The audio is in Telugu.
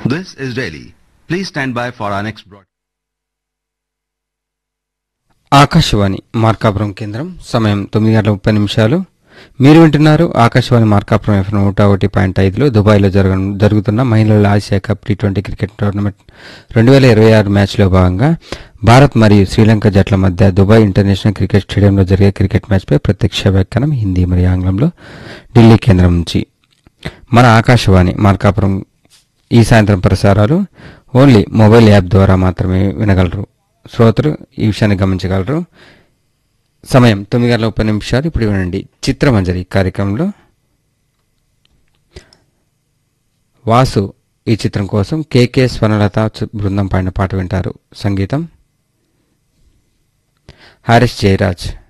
This is Delhi. Please stand by for our next broadcast. Akashvani Markapuram కేంద్రం సమయం తొమ్మిది గంటల ముప్పై నిమిషాలు మీరు వింటున్నారు ఆకాశవాణి మార్కాపురం ఎఫ్ నూట ఒకటి పాయింట్ ఐదులో దుబాయ్లో జరగ జరుగుతున్న మహిళల Asia cup T twenty cricket tournament రెండు వేల ఇరవై ఆరు మ్యాచ్లో భాగంగా భారత్ మరియు శ్రీలంక జట్ల మధ్య దుబాయ్ ఇంటర్నేషనల్ క్రికెట్ స్టేడియంలో జరిగే క్రికెట్ మ్యాచ్పై ప్రత్యక్ష వ్యాఖ్యానం హిందీ మరియు ఆంగ్లంలో ఢిల్లీ కేంద్రం నుంచి మన ఆకాశవాణి మార్కాపురం ఈ సాయంత్రం ప్రసారాలు ఓన్లీ మొబైల్ యాప్ ద్వారా మాత్రమే వినగలరు శ్రోతలు ఈ విషయాన్ని గమనించగలరు సమయం తొమ్మిది గంటల ముప్పై నిమిషాలు ఇప్పుడు వినండి చిత్రమంజరి కార్యక్రమంలో వాసు ఈ చిత్రం కోసం కేకే స్వర్ణలత చ- బృందం పాడిన పాట వింటారు సంగీతం హారిస్ జయరాజ్